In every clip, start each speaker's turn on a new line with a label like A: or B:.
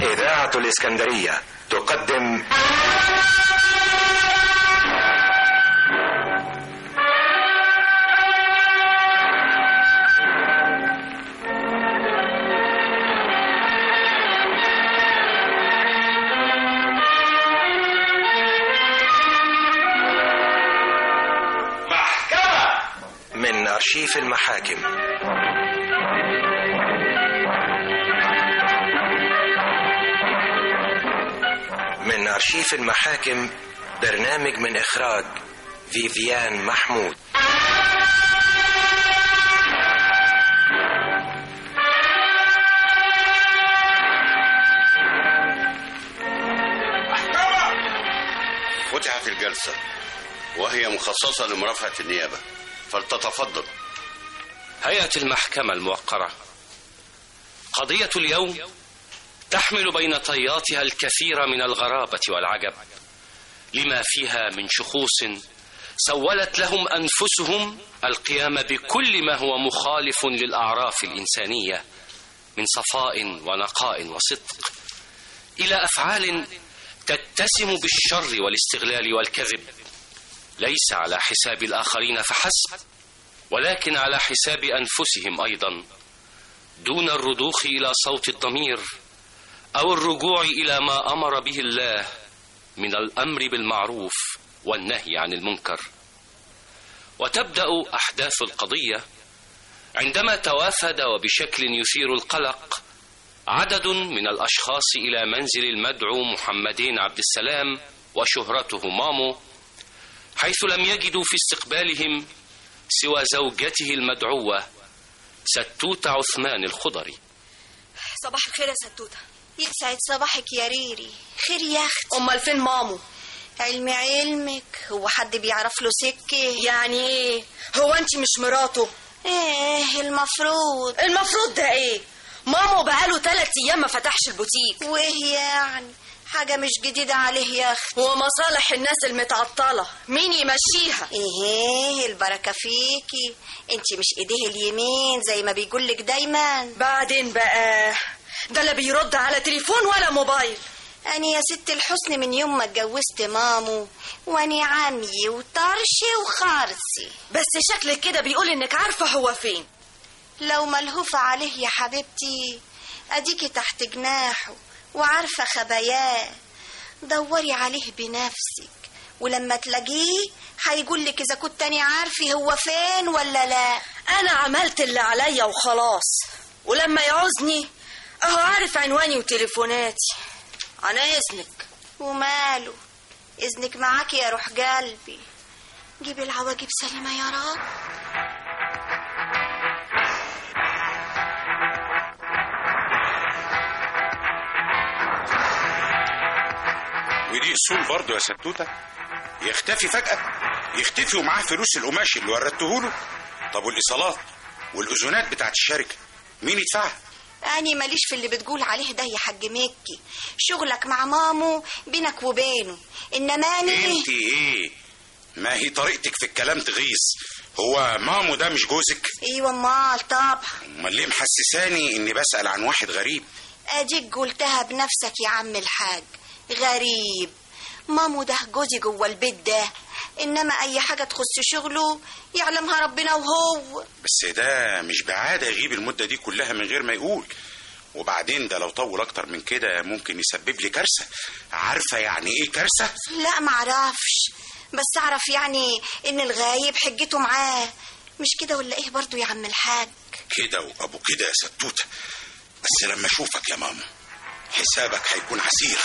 A: إذاعة الإسكندرية تقدم
B: محكمة
A: من أرشيف المحاكم من أرشيف المحاكم برنامج من إخراج فيفيان محمود
C: فتحت الجلسة وهي مخصصة لمرافعة النيابة فلتتفضل
D: هيئة المحكمة الموقرة قضية اليوم تحمل بين طياتها الكثير من الغرابة والعجب لما فيها من شخوص سولت لهم أنفسهم القيام بكل ما هو مخالف للأعراف الإنسانية من صفاء ونقاء وصدق إلى أفعال تتسم بالشر والاستغلال والكذب ليس على حساب الآخرين فحسب ولكن على حساب أنفسهم أيضا دون الرضوخ إلى صوت الضمير أو الرجوع إلى ما أمر به الله من الأمر بالمعروف والنهي عن المنكر وتبدأ أحداث القضية عندما توافد وبشكل يثير القلق عدد من الأشخاص إلى منزل المدعو محمدين عبد السلام وشهرته مامو حيث لم يجدوا في استقبالهم سوى زوجته المدعوة ستوت عثمان الخضري
E: صباح الخير يا ستوته
F: يسعد صباحك يا ريري خير يا اختي
E: امال فين مامو
F: علمي علمك هو حد بيعرف له سكه
E: يعني ايه هو انت مش مراته
F: ايه المفروض
E: المفروض ده ايه مامو بقاله ثلاث ايام ما فتحش البوتيك
F: وايه يعني حاجة مش جديدة عليه يا أختي
E: ومصالح الناس المتعطلة مين يمشيها
F: إيه البركة فيكي انت مش إيديه اليمين زي ما بيقولك دايما
E: بعدين بقى ده لا بيرد على تليفون ولا موبايل
F: أنا يا ست الحسن من يوم ما اتجوزت مامو وأني عمي وطرشي وخرسي
E: بس شكلك كده بيقول انك عارفة هو فين
F: لو ملهوفة عليه يا حبيبتي أديكي تحت جناحه وعارفة خباياه دوري عليه بنفسك ولما تلاقيه هيقول لك إذا كنت أنا عارفة هو فين ولا لا
E: انا عملت اللي عليا وخلاص ولما يعوزني اهو عارف عنواني وتليفوناتي عن اذنك
F: وماله إذنك معاكي يا روح قلبي جيبي العواجب سليمة يا رب
B: ودي اصول برضه يا ستوته يختفي فجأة يختفي ومعاه فلوس القماش اللي وردته له طب والايصالات والاذونات بتاعت الشركة مين يدفعها
F: أنا ماليش في اللي بتقول عليه ده يا حاج مكي شغلك مع مامو بينك وبينه إنما أنا
B: انت ايه ما هي طريقتك في الكلام تغيظ هو مامو ده مش جوزك
F: أيوة أمال طبعا
B: امال ليه محسساني اني بسأل عن واحد غريب
F: أديك قلتها بنفسك يا عم الحاج غريب مامو ده جوزي جوه البيت ده إنما أي حاجة تخص شغله يعلمها ربنا وهو
B: بس ده مش بعادة يغيب المدة دي كلها من غير ما يقول وبعدين ده لو طول اكتر من كده ممكن يسبب لي كارثة عارفة يعني ايه كارثة
F: لا معرفش بس أعرف يعني إن الغايب حجته معاه مش كده ولا إيه برضو يا عم الحاج
B: كده وابو كده يا ستوتة بس لما اشوفك يا ماما حسابك هيكون عسير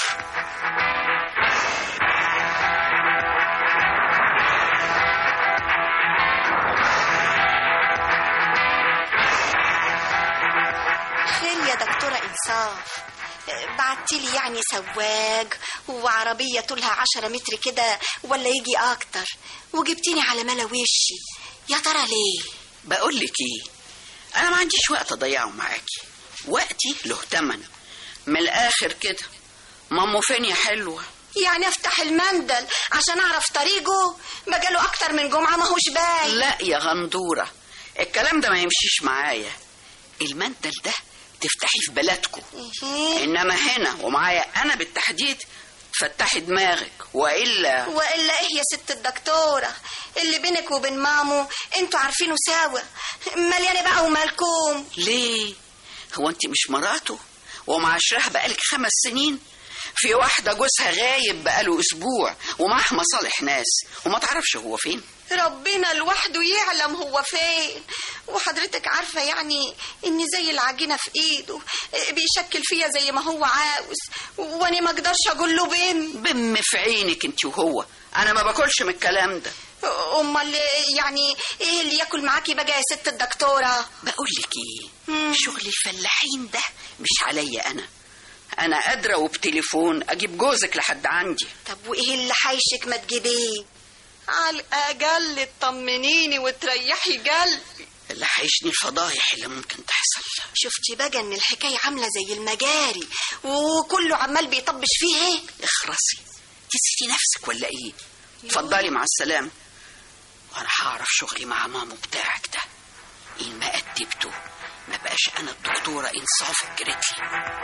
F: خير يا دكتورة إنصاف بعتلي يعني سواق وعربية طولها عشرة متر كده ولا يجي أكتر وجبتيني على ملا وشي يا ترى ليه
G: بقول لك ايه انا ما عنديش وقت اضيعه معاكي وقتي له تمن من الاخر كده مامو فين يا حلوه
F: يعني افتح المندل عشان اعرف طريقه بقاله اكتر من جمعه ماهوش باين
G: لا يا غندوره الكلام ده ما يمشيش معايا المندل ده تفتحيه في بلدكم
F: إيه.
G: انما هنا ومعايا انا بالتحديد فتحي دماغك والا
F: والا ايه يا ست الدكتوره اللي بينك وبين مامو انتوا عارفينه سوا مليانه بقى ومالكم
G: ليه هو انت مش مراته ومعاشرها بقالك خمس سنين في واحدة جوزها غايب بقاله أسبوع ومعاه مصالح ناس وما تعرفش هو فين
F: ربنا لوحده يعلم هو فين وحضرتك عارفة يعني إن زي العجينة في إيده بيشكل فيها زي ما هو عاوز وأنا ما أقدرش أقول له بم
G: بم في عينك انت وهو أنا ما باكلش من الكلام ده
F: أمال يعني إيه اللي ياكل معاكي بقى يا ست الدكتورة
G: بقول لك ايه شغل الفلاحين ده مش عليا انا انا قادره وبتليفون اجيب جوزك لحد عندي
F: طب وإيه اللي حايشك ما تجيبيه على الأقل تطمنيني وتريحي قلبي
G: اللي حيشني الفضايح اللي ممكن تحصل
F: شفتي بقى ان الحكاية عاملة زي المجاري وكله عمال بيطبش فيه ايه
G: اخرسي تسيتي نفسك ولا ايه اتفضلي مع السلامه وانا هعرف شغلي مع مامو بتاعك ده ان ما أدبته ما بقاش انا الدكتوره انصاف جريتلي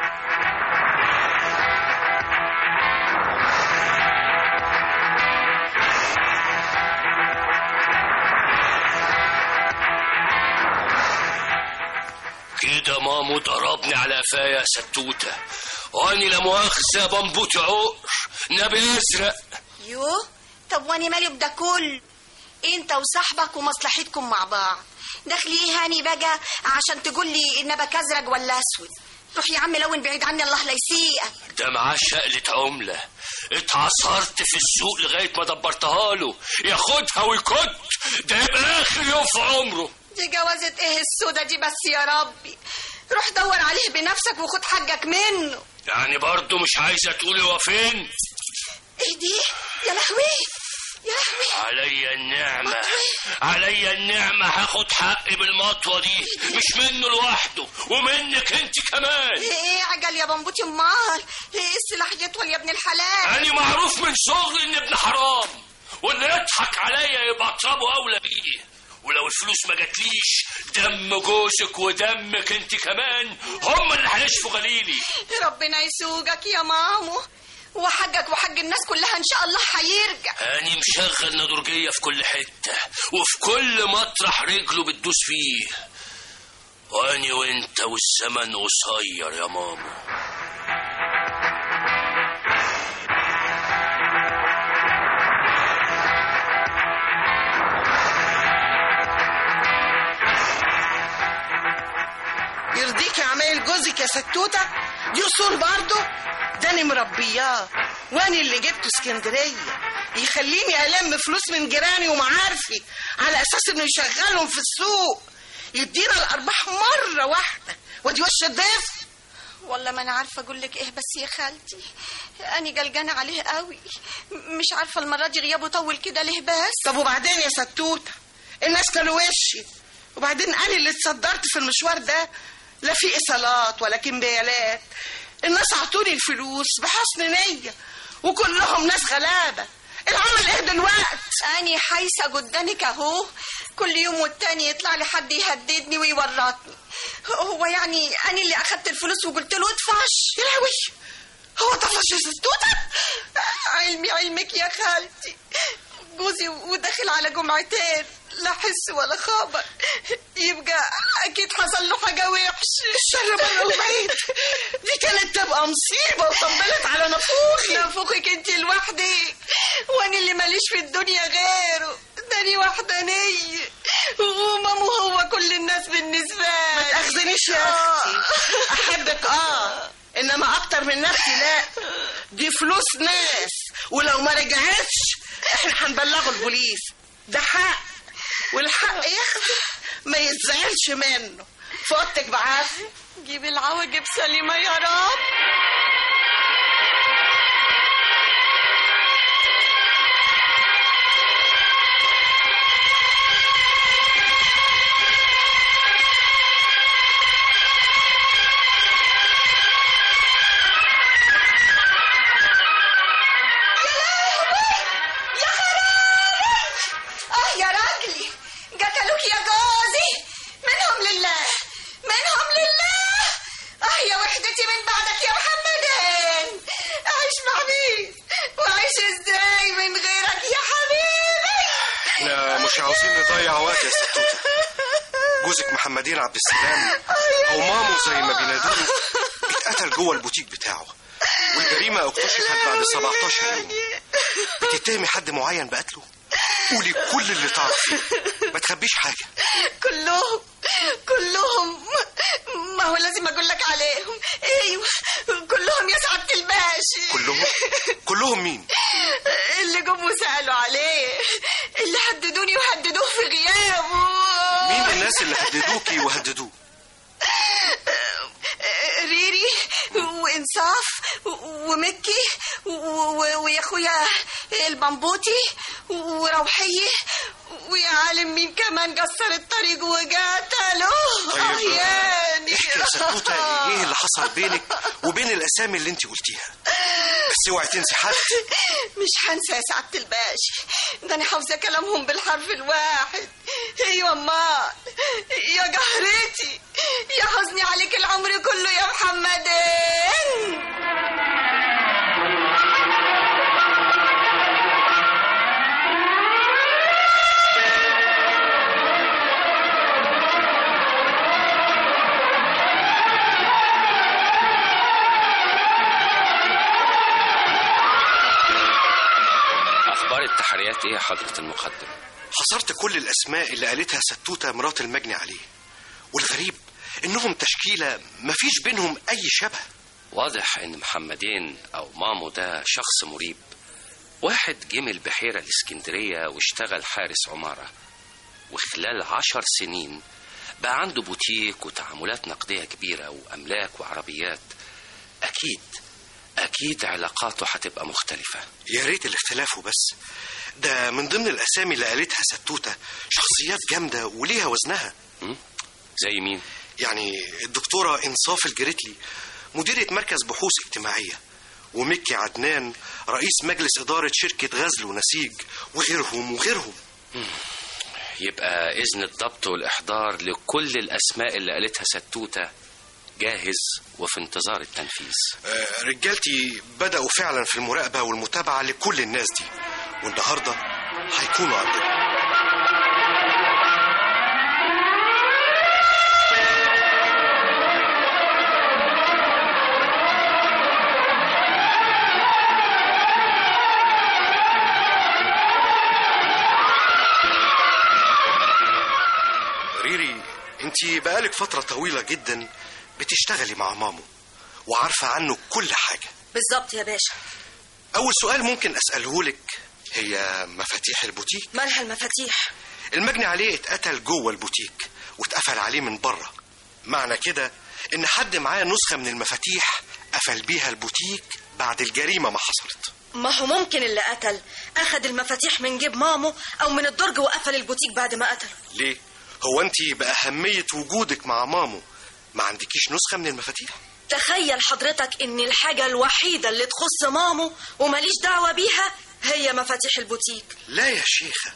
D: كده مامو ضربني على قفايا يا ستوته واني لا مؤاخذه بنبوت عقر نبي ازرق
F: يو طب واني مالي بده كل انت وصاحبك ومصلحتكم مع بعض دخلي ايه هاني بقى عشان تقول لي انبك ازرق ولا اسود روح يا عم لون بعيد عني الله لا يسيئك
D: ده معاه شقلة عملة اتعصرت في السوق لغاية ما دبرتها له ياخدها ويكت ده يبقى آخر يوم في عمره
F: دي جوازة ايه السودة دي بس يا ربي روح دور عليه بنفسك وخد حقك منه
D: يعني برضه مش عايزة تقولي هو فين
F: ايه دي يا لهوي يا لهوي
D: عليا النعمة عليا النعمة هاخد حقي بالمطوة دي مش منه لوحده ومنك انت كمان
F: ايه عجل يا بنبوتي امال ايه السلاح يطول يا ابن الحلال
D: أنا معروف من صغري إن ابن حرام واللي يضحك عليا يبقى اضربه أولى بيه ولو الفلوس ما جاتليش دم جوزك ودمك انت كمان هم اللي هيشفوا غليلي
F: ربنا يسوقك يا مامو وحقك وحق الناس كلها ان شاء الله هيرجع
D: أنا مشغل نضرجية في كل حتة وفي كل مطرح رجله بتدوس فيه وأني وأنت والزمن قصير يا ماما
H: يرضيك يا عمايل جوزك يا ستوته دي اصول برضه ده انا مربياه وانا اللي جبته اسكندريه يخليني الم فلوس من جيراني ومعارفي على اساس انه يشغلهم في السوق يدينا الارباح مره واحده ودي وش الضيف
F: والله ما انا عارفه اقول لك ايه بس يا خالتي اني قلقانه عليه قوي مش عارفه المره دي غيابه طول كده ليه بس
H: طب وبعدين يا ستوته الناس كانوا وشي وبعدين انا اللي اتصدرت في المشوار ده لا في ايصالات ولا كمبيالات الناس اعطوني الفلوس بحسن نيه وكلهم ناس غلابه العمل ايه دلوقتي
F: اني حايسه قدامك اهو كل يوم والتاني يطلع لي حد يهددني ويورطني هو يعني انا اللي اخدت الفلوس وقلت له ادفعش
H: يا لهوي هو طفش يا ستوته
F: علمي علمك يا خالتي جوزي وداخل على جمعتين لا حس ولا خبر يبقى اكيد حصل له حاجه وحشه
H: الشر بره البيت دي كانت تبقى مصيبه وطبلت على نفوخي
F: نفوخك انت لوحدك وانا اللي ماليش في الدنيا غيره داني وحدانية ومامو هو كل الناس بالنسبة
H: ما
F: لي
H: تاخذنيش يا اختي احبك اه انما اكتر من نفسي لا دي فلوس ناس ولو ما رجعتش احنا هنبلغوا البوليس ده حق والحق يا اختي ما يتزعلش منه فوتك بعافيه
F: جيب العواجب سليمة يا رب اه يا راجلي قتلوك يا جوزي منهم لله منهم لله
I: مش عاوزين نضيع وقت يا ستوته جوزك محمدين عبد السلام او مامو زي ما بينادوه اتقتل جوه البوتيك بتاعه والجريمه اكتشفت بعد 17 يوم بتتهمي حد معين بقتله قولي كل اللي تعرفيه ما تخبيش حاجه
F: كلهم كلهم ما هو لازم اقول لك عليهم ايوه كلهم يا سعاده الباشا
I: كلهم كلهم مين
F: اللي جم وسالوا عليه اللي هددوني وهددوه في غيابه
I: مين الناس اللي هددوكي وهددوه
F: ريري وانصاف ومكي و- و- ويا اخويا البنبوطي وروحيه ويا عالم مين كمان قصر الطريق وقتله
I: طيب
F: يعني
I: احكي يا ستوته ايه اللي حصل بينك وبين الاسامي اللي انت قلتيها بس اوعي تنسي حد
F: مش هنسى يا سعادة الباشا ده انا حافظة كلامهم بالحرف الواحد ايوه امال يا قهرتي يا حزني عليك العمر كله يا محمدين
J: اخبار التحريات ايه يا حضره المقدم
I: حصرت كل الاسماء اللي قالتها ستوته مرات المجني عليه والغريب انهم تشكيله مفيش بينهم اي شبه
J: واضح ان محمدين او مامو ده شخص مريب واحد جه من البحيره الاسكندريه واشتغل حارس عماره وخلال عشر سنين بقى عنده بوتيك وتعاملات نقديه كبيره واملاك وعربيات اكيد اكيد علاقاته هتبقى مختلفه
I: يا ريت الاختلاف وبس ده من ضمن الاسامي اللي قالتها ستوته شخصيات جامده وليها وزنها
J: م? زي مين
I: يعني الدكتوره انصاف الجريتلي مديره مركز بحوث اجتماعيه ومكي عدنان رئيس مجلس اداره شركه غزل ونسيج وغيرهم وغيرهم
J: يبقى إذن الضبط والإحضار لكل الأسماء اللي قالتها ستوتة جاهز وفي انتظار التنفيذ
I: آه، رجالتي بدأوا فعلا في المراقبة والمتابعة لكل الناس دي والنهاردة هيكونوا عندنا ريري انت بقالك فترة طويلة جدا بتشتغلي مع مامو وعارفة عنه كل حاجة
E: بالظبط يا باشا
I: أول سؤال ممكن أسأله لك هي مفاتيح البوتيك
E: مالها المفاتيح
I: المجني عليه اتقتل جوه البوتيك واتقفل عليه من بره معنى كده إن حد معاه نسخة من المفاتيح قفل بيها البوتيك بعد الجريمة ما حصلت
E: ما هو ممكن اللي قتل أخد المفاتيح من جيب مامو أو من الدرج وقفل البوتيك بعد ما قتله
I: ليه؟ هو أنت بأهمية وجودك مع مامو ما عندكيش نسخة من المفاتيح؟
E: تخيل حضرتك إن الحاجة الوحيدة اللي تخص مامو وماليش دعوة بيها هي مفاتيح البوتيك
I: لا يا شيخة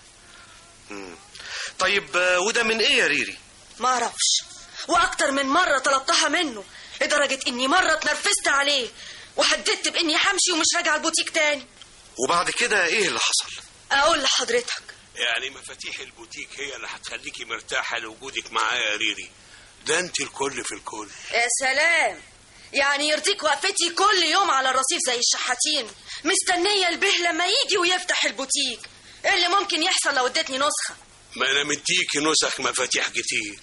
I: مم. طيب آه، وده من إيه يا ريري؟
E: ما اعرفش واكتر من مره طلبتها منه لدرجه اني مره اتنرفزت عليه وهددت باني همشي ومش راجعه البوتيك تاني
I: وبعد كده إيه اللي حصل؟
E: اقول لحضرتك
K: يعني مفاتيح البوتيك هي اللي هتخليكي مرتاحة لوجودك معايا يا ريري ده انت الكل في الكل
E: يا سلام يعني يرضيك وقفتي كل يوم على الرصيف زي الشحاتين مستنيه البه لما يجي ويفتح البوتيك ايه اللي ممكن يحصل لو اديتني نسخه
K: ما انا مديكي نسخ مفاتيح كتير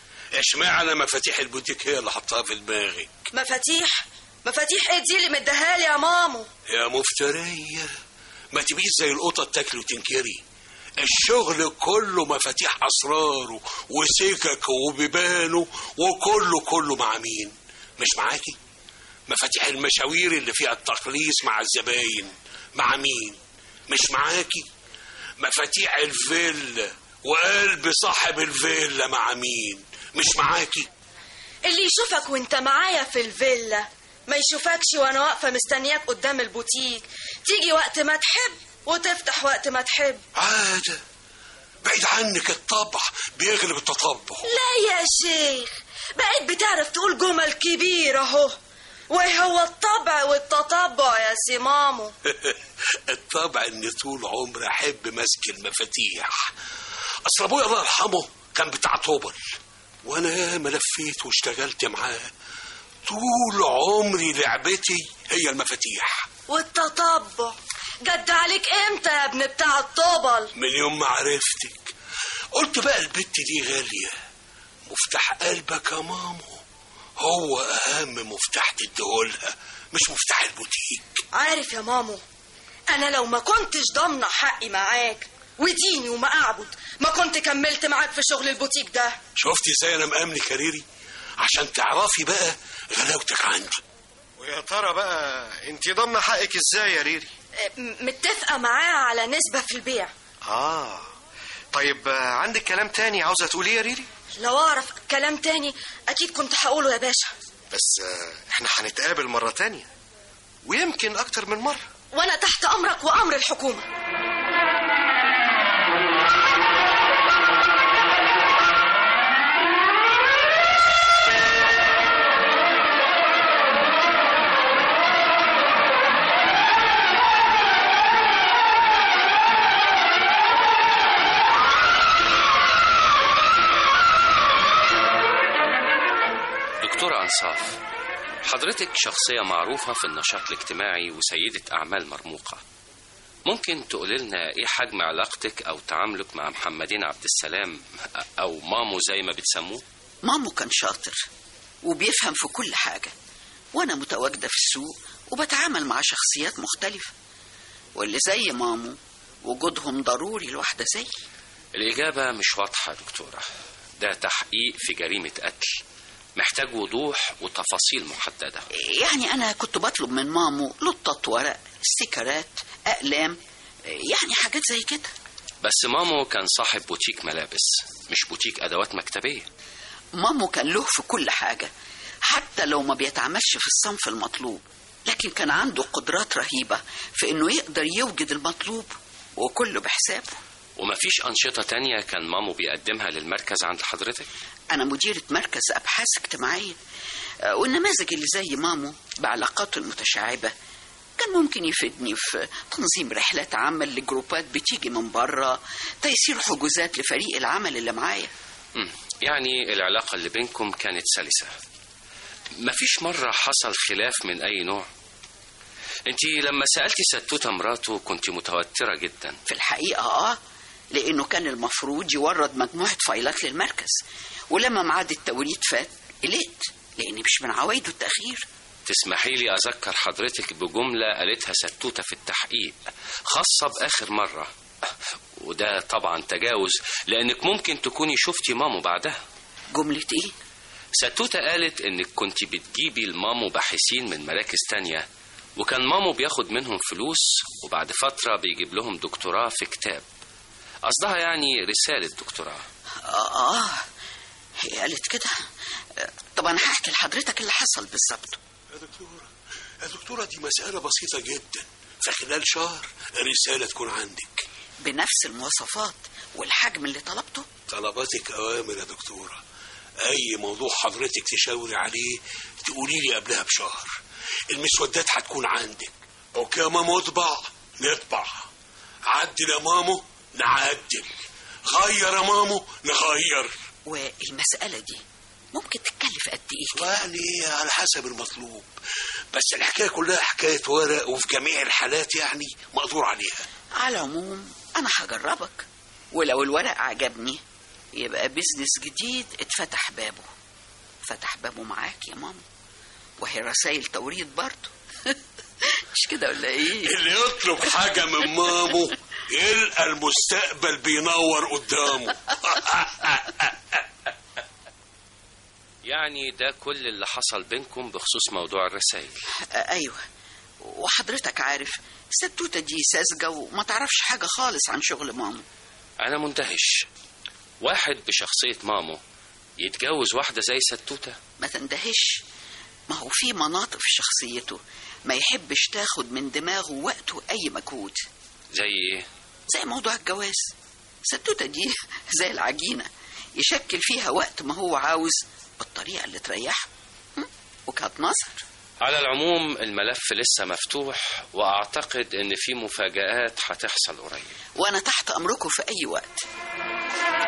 K: اشمعنى مفاتيح البوتيك هي اللي حطها في دماغي
E: مفاتيح مفاتيح ايه دي اللي مديها لي يا مامو
K: يا مفترية ما تبقيش زي القطط تاكلي وتنكري الشغل كله مفاتيح اسراره وسكك وبيبانه وكله كله مع مين مش معاكي مفاتيح المشاوير اللي فيها التخليص مع الزباين مع مين مش معاكي مفاتيح الفيلا وقلب صاحب الفيلا مع مين مش معاكي
E: اللي يشوفك وانت معايا في الفيلا ما يشوفكش وانا واقفه مستنياك قدام البوتيك تيجي وقت ما تحب وتفتح وقت ما تحب
K: عادة بعيد عنك الطبع بيغلب التطبع
E: لا يا شيخ بقيت بتعرف تقول جمل كبيرة اهو وايه هو الطبع والتطبع يا سي مامو
K: الطبع اني طول عمري احب ماسك المفاتيح اصل ابويا الله يرحمه كان بتاع طوبل وانا ياما لفيت واشتغلت معاه طول عمري لعبتي هي المفاتيح
E: والتطبع جد عليك امتى يا ابن بتاع الطوبل
K: من يوم ما عرفتك قلت بقى البت دي غالية مفتاح قلبك يا مامو هو أهم مفتاح تديهولها مش مفتاح البوتيك
E: عارف يا مامو انا لو ما كنتش ضامنه حقي معاك وديني وما اعبد ما كنت كملت معاك في شغل البوتيك ده
K: شفتي ازاي انا مأمن كاريري عشان تعرفي بقى غلاوتك عندي
I: ويا ترى بقى انت ضامنه حقك ازاي يا ريري
E: م- متفقه معاه على نسبه في البيع
I: اه طيب آه، عندك كلام تاني عاوزه تقوليه يا ريري
E: لو اعرف كلام تاني اكيد كنت هقوله يا باشا
I: بس آه، احنا هنتقابل مره تانية ويمكن اكتر من مره
E: وانا تحت امرك وامر الحكومه
J: دكتور أنصاف حضرتك شخصية معروفة في النشاط الاجتماعي وسيدة أعمال مرموقة ممكن تقول لنا إيه حجم علاقتك أو تعاملك مع محمدين عبد السلام أو مامو زي ما بتسموه
G: مامو كان شاطر وبيفهم في كل حاجة وأنا متواجدة في السوق وبتعامل مع شخصيات مختلفة واللي زي مامو وجودهم ضروري لواحدة زي
J: الإجابة مش واضحة يا دكتورة ده تحقيق في جريمة قتل محتاج وضوح وتفاصيل محددة
G: يعني أنا كنت بطلب من مامو لطة ورق استيكرات أقلام يعني حاجات زي كده
J: بس مامو كان صاحب بوتيك ملابس مش بوتيك أدوات مكتبية
G: مامو كان له في كل حاجة حتى لو ما بيتعملش في الصنف المطلوب لكن كان عنده قدرات رهيبة في إنه يقدر يوجد المطلوب وكله بحسابه
J: ومفيش أنشطة تانية كان مامو بيقدمها للمركز عند حضرتك
G: أنا مديرة مركز أبحاث اجتماعية آه، والنماذج اللي زي مامو بعلاقاته المتشعبة كان ممكن يفيدني في تنظيم رحلات عمل لجروبات بتيجي من بره تيسير حجوزات لفريق العمل اللي معايا
J: مم. يعني العلاقة اللي بينكم كانت سلسة مفيش مرة حصل خلاف من أي نوع انت لما سألتي ستوتة مراته كنت متوترة جدا
G: في الحقيقة آه لأنه كان المفروض يورد مجموعة فايلات للمركز ولما ميعاد التوريد فات قلقت لأن مش من عوايده التأخير
J: تسمحي لي أذكر حضرتك بجملة قالتها ستوتة في التحقيق خاصة بآخر مرة وده طبعا تجاوز لأنك ممكن تكوني شفتي مامو بعدها
G: جملة إيه؟
J: ستوتة قالت إنك كنت بتجيبي المامو باحثين من مراكز تانية وكان مامو بياخد منهم فلوس وبعد فترة بيجيب لهم دكتوراه في كتاب قصدها يعني رسالة دكتوراه
G: آه, آه هي قالت كده آه، طب أنا هحكي لحضرتك اللي حصل بالظبط
K: يا دكتورة يا دكتورة دي مسألة بسيطة جدا في خلال شهر رسالة تكون عندك
G: بنفس المواصفات والحجم اللي طلبته
K: طلباتك أوامر يا دكتورة أي موضوع حضرتك تشاوري عليه تقولي لي قبلها بشهر المسودات هتكون عندك أوكي يا ماما اطبع نطبع عدل يا مامو نعدل غير يا مامو نغير
G: والمسألة دي ممكن تتكلف قد إيه
K: يعني على حسب المطلوب بس الحكاية كلها حكاية ورق وفي جميع الحالات يعني مقدور عليها
G: على العموم أنا هجربك ولو الورق عجبني يبقى بيزنس جديد اتفتح بابه فتح بابه معاك يا ماما وهي رسايل توريد برضه مش كده ولا ايه
K: اللي يطلب حاجة من مامو يلقى المستقبل بينور قدامه
J: يعني ده كل اللي حصل بينكم بخصوص موضوع الرسائل
G: آه، ايوه وحضرتك عارف الستوته دي ساذجه وما تعرفش حاجه خالص عن شغل ماما
J: أنا مندهش واحد بشخصية مامو يتجوز واحدة زي ستوتة
G: ما تندهش ما هو في مناطق في شخصيته ما يحبش تاخد من دماغه وقته اي مجهود
J: زي إيه؟
G: زي موضوع الجواز الستوته دي زي العجينه يشكل فيها وقت ما هو عاوز بالطريقه اللي تريحه هم؟ وجهه نظر
J: على العموم الملف لسه مفتوح وأعتقد إن في مفاجآت هتحصل قريب
G: وانا تحت امركم في اي وقت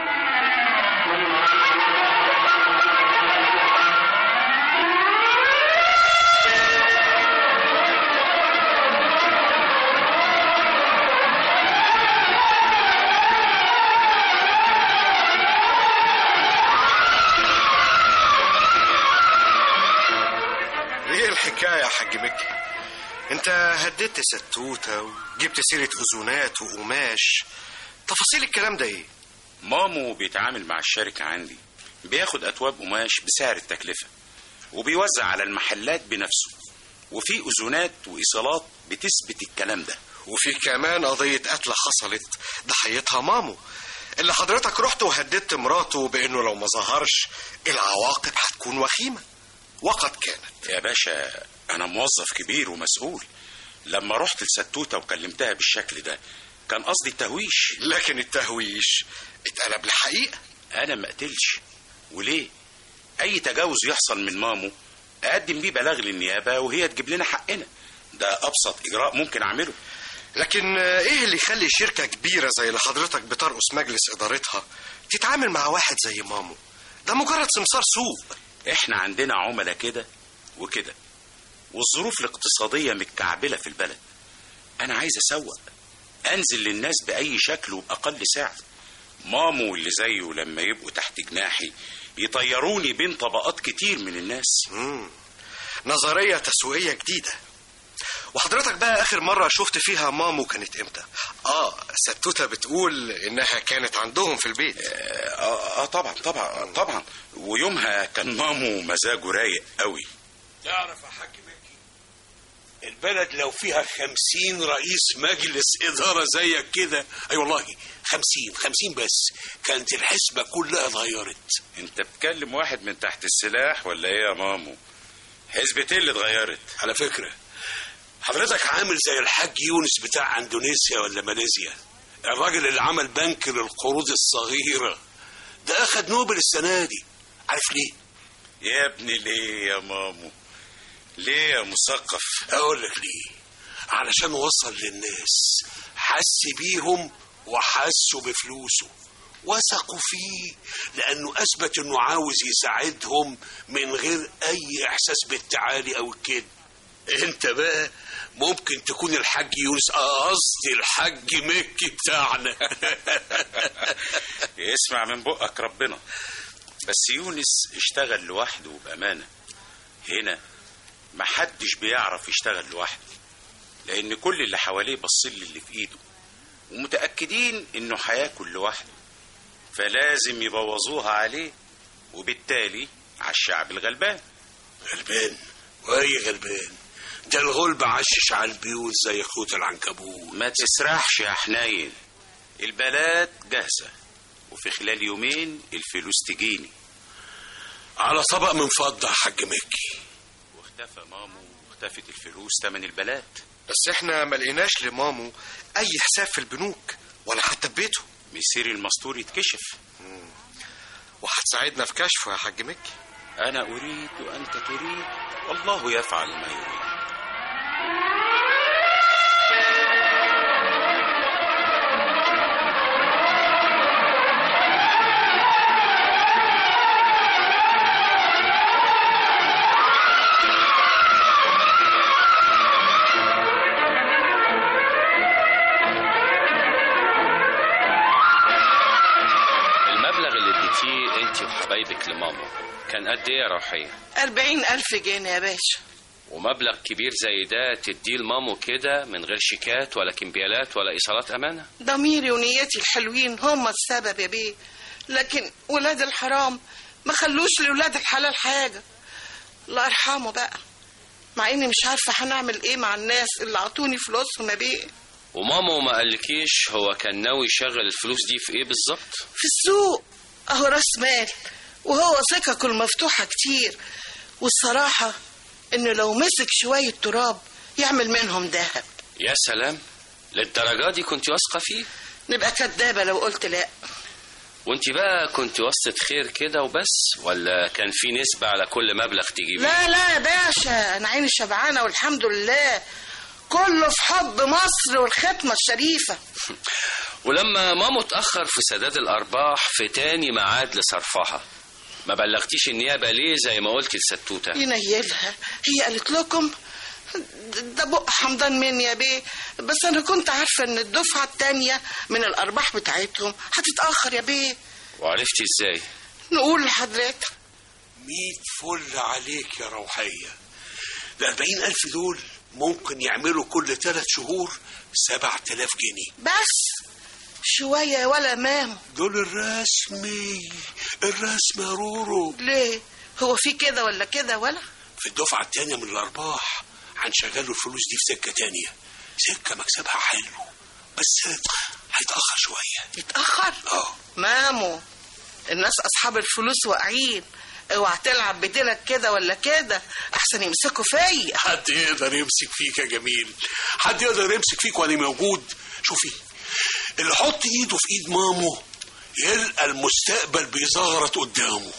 I: حاج مكي انت هددت ستوته وجبت سيره اذونات وقماش تفاصيل الكلام ده ايه
B: مامو بيتعامل مع الشركة عندي بياخد أتواب قماش بسعر التكلفة وبيوزع على المحلات بنفسه وفي أذونات وإيصالات بتثبت الكلام ده
I: وفي كمان قضيه قتل حصلت ضحيتها مامو اللي حضرتك رحت وهددت مراته بانه لو ما ظهرش العواقب هتكون وخيمه وقد كانت
B: يا باشا أنا موظف كبير ومسؤول لما رحت لستوتة وكلمتها بالشكل ده كان قصدي التهويش
I: لكن التهويش اتقلب لحقيقه
B: أنا ما قتلش وليه أي تجاوز يحصل من مامو أقدم بيه بلاغ للنيابة وهي تجيب لنا حقنا ده أبسط إجراء ممكن أعمله
I: لكن آه، ايه اللي يخلي شركه كبيره زي اللي حضرتك بترقص مجلس ادارتها تتعامل مع واحد زي مامو ده مجرد سمسار سوق
B: احنا عندنا عملاء كده وكده والظروف الاقتصادية متكعبلة في البلد أنا عايز أسوق أنزل للناس بأي شكل وبأقل سعر مامو اللي زيه لما يبقوا تحت جناحي يطيروني بين طبقات كتير من الناس
I: مم. نظريه تسويقيه جديده وحضرتك بقى اخر مره شفت فيها مامو كانت امتى اه ستوته بتقول انها كانت عندهم في البيت
B: آه, آه طبعا طبعا طبعا ويومها كان مامو مزاجه رايق قوي
K: تعرف يا حاج مكي البلد لو فيها خمسين رئيس مجلس إدارة زيك كده أي والله خمسين خمسين بس كانت الحسبة كلها اتغيرت
B: انت بتكلم واحد من تحت السلاح ولا ايه يا مامو حسبتين اللي اتغيرت
K: على فكرة حضرتك عامل زي الحاج يونس بتاع اندونيسيا ولا ماليزيا الراجل اللي عمل بنك للقروض الصغيرة ده أخد نوبل السنة دي عارف ليه؟
B: يا ابني ليه يا مامو ليه يا مثقف
K: أقول لك ليه علشان وصل للناس حس بيهم وحسوا بفلوسه وثقوا فيه لأنه أثبت أنه عاوز يساعدهم من غير أي إحساس بالتعالي أو الكذب أنت بقى ممكن تكون الحاج يونس آه، قصدي الحاج مكي بتاعنا
B: اسمع من بقك ربنا بس يونس اشتغل لوحده بأمانة هنا محدش بيعرف يشتغل لوحده لأن كل اللي حواليه باصين اللي في إيده ومتأكدين إنه هياكل لوحده فلازم يبوظوها عليه وبالتالي على الشعب الغلبان
K: غلبان وأي غلبان ده الغلب عشش على البيوت زي خيوط العنكبوت
B: ما تسرحش يا حنين البلاد جاهزة وفي خلال يومين الفلوس تجيني
K: على طبق من فضة يا حاج مكي
B: واختفى مامو واختفت الفلوس تمن البلاد
I: بس احنا ما لقيناش لمامو اي حساب في البنوك ولا حتى في بيته
B: مصير المستور يتكشف
I: وهتساعدنا في كشفه يا حاج مكي
B: أنا أريد وأنت تريد والله يفعل ما يريد
J: المبلغ اللي اديتيه انت وحبايبك لماما كان قد ايه يا روحية
H: أربعين ألف جنيه يا باشا
J: ومبلغ كبير زي ده تديه لمامو كده من غير شيكات ولا كمبيالات ولا ايصالات امانه
H: ضميري ونيتي الحلوين هم السبب يا بيه لكن ولاد الحرام ما خلوش لولاد الحلال حاجة الله يرحمه بقى مع اني مش عارفة هنعمل ايه مع الناس اللي عطوني فلوسهم يا بيه
J: وماما ما قالكيش هو كان ناوي يشغل الفلوس دي في ايه بالظبط
H: في السوق اهو راس مال وهو سككه المفتوحة كتير والصراحة انه لو مسك شوية تراب يعمل منهم ذهب
J: يا سلام للدرجه دي كنت واثقه فيه
H: نبقى كدابة لو قلت لا
J: وانت بقى كنت واسطة خير كده وبس ولا كان في نسبة على كل مبلغ تجيبيه
H: لا لا يا باشا انا عيني شبعانة والحمد لله كله في حب مصر والختمة الشريفة
J: ولما ماما اتأخر في سداد الأرباح في تاني ميعاد لصرفها ما بلغتيش النيابة ليه زي ما قلت لستوتة
H: ينيلها هي قالت لكم ده بق حمضان مني يا بيه بس انا كنت عارفة ان الدفعة التانية من الارباح بتاعتهم هتتأخر يا بيه
J: وعرفتي ازاي
H: نقول لحضرتك
K: ميت فل عليك يا روحية الأربعين ألف دول ممكن يعملوا كل ثلاث شهور سبعة آلاف جنيه
H: بس شوية ولا مامو
K: دول الرسمي الرسمي يا رورو
H: ليه هو في كده ولا كده ولا
K: في الدفعة التانية من الأرباح هنشغلوا الفلوس دي في سكة تانية سكة مكسبها حلو بس هيتأخر شوية
H: يتأخر
K: اه
H: مامو الناس أصحاب الفلوس واقعين اوعى تلعب بديلك كده ولا كده احسن يمسكوا فيا
K: حد يقدر يمسك فيك يا جميل حد يقدر يمسك فيك وانا موجود شوفي اللي يحط ايده في ايد مامو يلقى المستقبل بيزغرط قدامه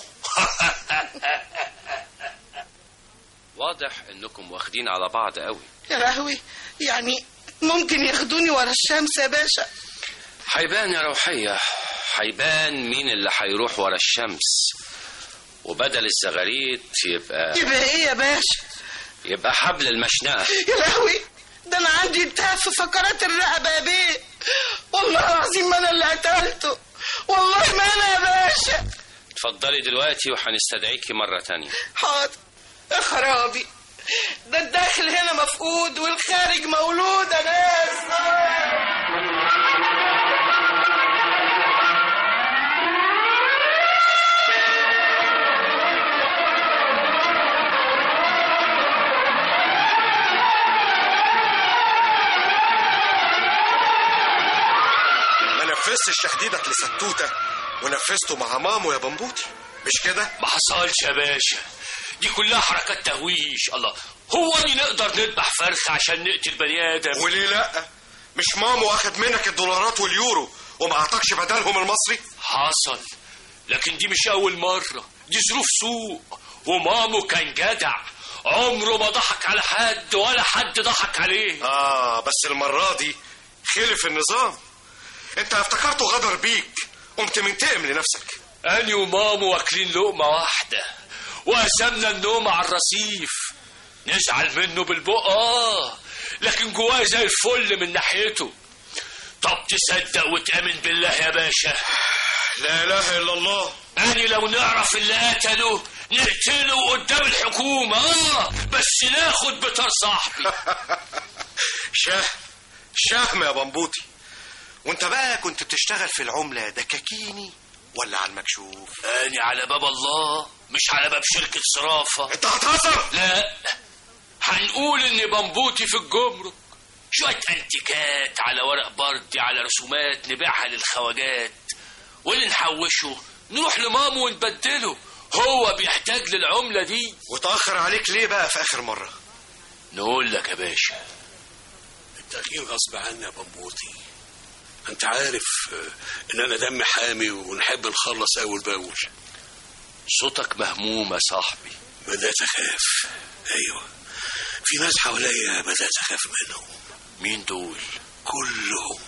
J: واضح انكم واخدين على بعض قوي
H: يا لهوي يعني ممكن ياخدوني ورا الشمس يا باشا
J: هيبان يا روحية هيبان مين اللي هيروح ورا الشمس وبدل الزغاريت يبقى
H: يبقى ايه يا باشا
J: يبقى حبل المشنقة
H: يا لهوي ده انا عندي التهاب في فقرات الرقبه يا بيه والله العظيم ما انا اللي قتلته والله ما انا يا باشا
J: اتفضلي دلوقتي وهنستدعيكي مرة تانية
H: حاضر يا خرابي ده الداخل هنا مفقود والخارج مولود يا ناس
I: ما نفذتش تهديدك لستوته ونفذته مع مامو يا بمبوتي مش كده
D: ما حصلش يا باشا دي كلها حركات تهويش الله هو اللي نقدر نذبح فرخ عشان نقتل بني ادم
I: وليه لا مش مامو اخد منك الدولارات واليورو وما اعطاكش بدلهم المصري
D: حصل لكن دي مش اول مرة دي ظروف سوق ومامو كان جدع عمره ما ضحك على حد ولا حد ضحك عليه
I: اه بس المرة دي خلف النظام انت افتكرته غدر بيك قمت منتقم لنفسك
D: أني ومامو واكلين لقمة واحدة وقسمنا النوم على الرصيف نزعل منه بالبق آه لكن جواه زي الفل من ناحيته طب تصدق وتأمن بالله يا باشا
I: لا اله الا الله
D: أني لو نعرف اللي قتله نقتله قدام الحكومة آه بس ناخد بطار صاحبي
I: شه شهم يا بمبوتي وانت بقى كنت بتشتغل في العملة دكاكيني ولا على المكشوف
D: أني على باب الله مش على باب شركة صرافة
I: انت هتهزر
D: لا هنقول ان بمبوتي في الجمرك شوية انتيكات على ورق بردي على رسومات نبيعها للخواجات واللي نحوشه نروح لمامو ونبدله هو بيحتاج للعملة دي
I: وتأخر عليك ليه بقى في آخر مرة
D: نقول لك يا باشا
K: التغيير غصب عني يا بمبوطي انت عارف آه، ان انا دمي حامي ونحب نخلص اول باول
D: صوتك مهموم يا صاحبي
K: بدات اخاف ايوه في ناس حواليا بدات اخاف منهم
D: مين دول
K: كلهم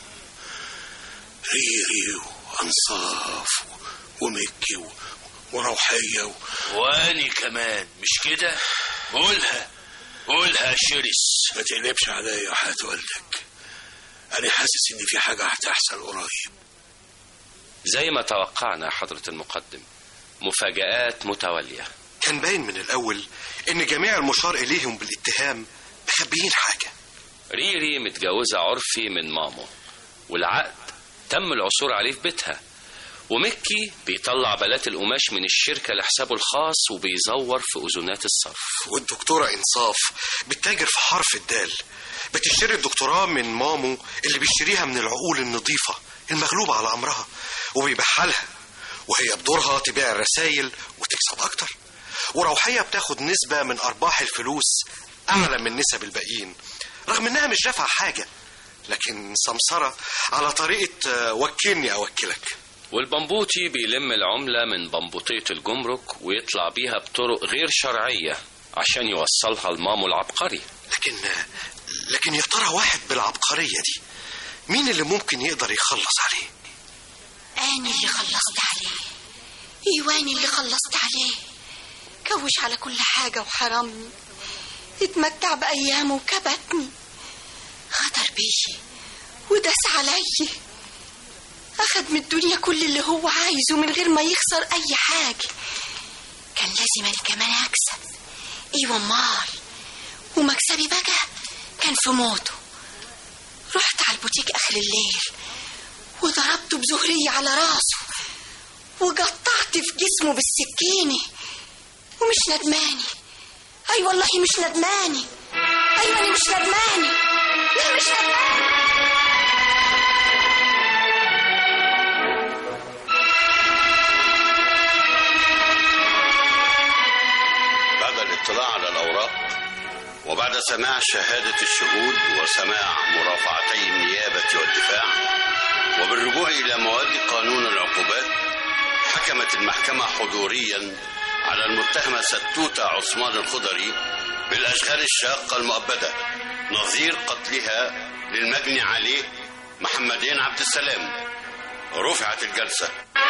K: ريري وانصاف ومكي و- وروحيه و...
D: واني كمان مش كده قولها قولها يا شرس
K: ما تقلبش عليا يا حياة والدك انا حاسس ان في حاجه هتحصل قريب
J: زي ما توقعنا يا حضرة المقدم مفاجآت متوالية
I: كان باين من الأول إن جميع المشار إليهم بالاتهام مخبيين حاجة
J: ريري متجوزة عرفي من مامو والعقد تم العثور عليه في بيتها ومكي بيطلع بلات القماش من الشركة لحسابه الخاص وبيزور في أذونات الصرف
I: والدكتورة إنصاف بتتاجر في حرف الدال بتشتري الدكتوراه من مامو اللي بيشتريها من العقول النظيفة المغلوبة على أمرها وبيبيعها لها وهي بدورها تبيع الرسايل وتكسب أكتر وروحية بتاخد نسبة من أرباح الفلوس أعلى من نسب الباقيين رغم إنها مش دافعة حاجة لكن سمسرة على طريقة آه، وكلني أوكلك
J: والبمبوتي بيلم العملة من بمبوطية الجمرك ويطلع بيها بطرق غير شرعية عشان يوصلها لمامو العبقري
I: لكن لكن يا ترى واحد بالعبقرية دي مين اللي ممكن يقدر يخلص عليه
F: أنا اللي خلصت عليه إيواني اللي خلصت عليه كوش على كل حاجة وحرمني اتمتع بأيامه وكبتني غدر بيه وداس علي أخد من الدنيا كل اللي هو عايزه من غير ما يخسر أي حاجة كان لازم أنا كمان أكسب أيوة أمال ومكسبي بقى كان في موته رحت على البوتيك اخر الليل وضربته بزهرية على راسه وقطعت في جسمه بالسكينة ومش ندماني اي والله مش ندماني ايوه انا مش ندماني لا مش ندماني
C: بعد الاطلاع على الأوراق وبعد سماع شهادة الشهود وسماع مرافعتي النيابة والدفاع وبالرجوع إلى مواد قانون العقوبات حكمت المحكمة حضوريا على المتهمة ستوتة عثمان الخضري بالأشغال الشاقة المؤبدة نظير قتلها للمجني عليه محمدين عبد السلام رفعت الجلسة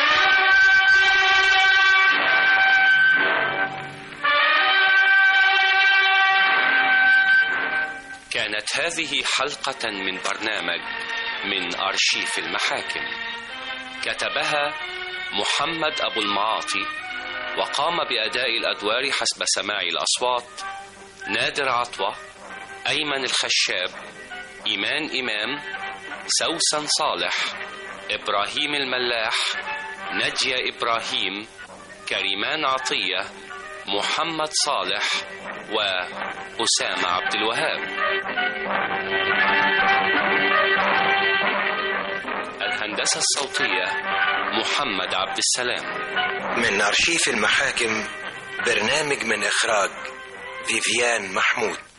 J: كانت هذه حلقة من برنامج من أرشيف المحاكم كتبها محمد أبو المعاطي وقام بأداء الأدوار حسب سماع الأصوات نادر عطوة أيمن الخشاب إيمان إمام سوسن صالح إبراهيم الملاح نجية إبراهيم كريمان عطية محمد صالح وأسامة عبد الوهاب الهندسة الصوتية محمد عبد السلام
A: من أرشيف المحاكم برنامج من إخراج فيفيان محمود